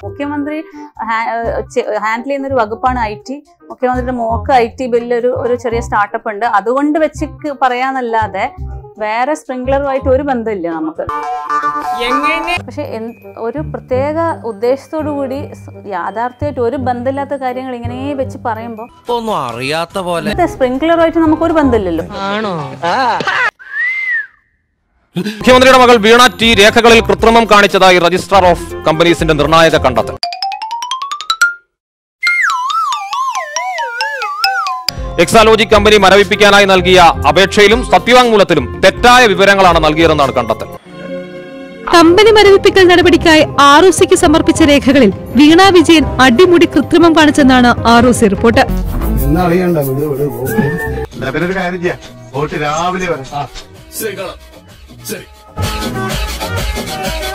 മുഖ്യമന്ത്രി ഹാൻഡിൽ ചെയ്യുന്ന ഒരു വകുപ്പാണ് ഐ ടി മുഖ്യമന്ത്രിയുടെ മോക്ക് ഐ ടി ബില്ല് ഒരു ഒരു ചെറിയ സ്റ്റാർട്ടപ്പ് ഉണ്ട് അതുകൊണ്ട് വെച്ച് ക്ക് പറയാന്നല്ലാതെ വേറെ സ്പ്രിംഗ്ലറുമായിട്ട് ഒരു ബന്ധമില്ല നമുക്ക് പക്ഷെ എന്ത് ഒരു പ്രത്യേക ഉദ്ദേശത്തോടു കൂടി സ് യാഥാർത്ഥ്യമായിട്ട് ഒരു ബന്ധമില്ലാത്ത കാര്യങ്ങൾ ഇങ്ങനെ വെച്ച് പറയുമ്പോൾ ഒന്നും അറിയാത്ത പോലെ സ്പ്രിംഗ്ലറുമായിട്ട് നമുക്കൊരു ബന്ധമില്ലല്ലോ മുഖ്യമന്ത്രിയുടെ മകൾ വീണ ടി രേഖകളിൽ കൃത്രിമം കാണിച്ചതായി രജിസ്ട്രാർ ഓഫ് കമ്പനീസിന്റെ നിർണായക കണ്ടെത്തൽ എക്സാലോജി കമ്പനി മരവിപ്പിക്കാനായി നൽകിയ അപേക്ഷയിലും സത്യവാങ്മൂലത്തിലും തെറ്റായ വിവരങ്ങളാണ് നൽകിയതെന്നാണ് കണ്ടെത്തൽ കമ്പനി മരവിപ്പിക്കൽ നടപടിക്കായി ആർ ഒ സിക്ക് സമർപ്പിച്ച രേഖകളിൽ വീണ വിജയൻ അടിമുടി കൃത്രിമം കാണിച്ചെന്നാണ് ആർ ഒ സി റിപ്പോർട്ട് എന്നറിയണ്ട വിട് വിട് പോ. എന്നാ പിന്നെ ഒരു കാര്യം ചെയ്യാം വോട്ട് രാവിലെ വരാം ശരി കാണാം ശരി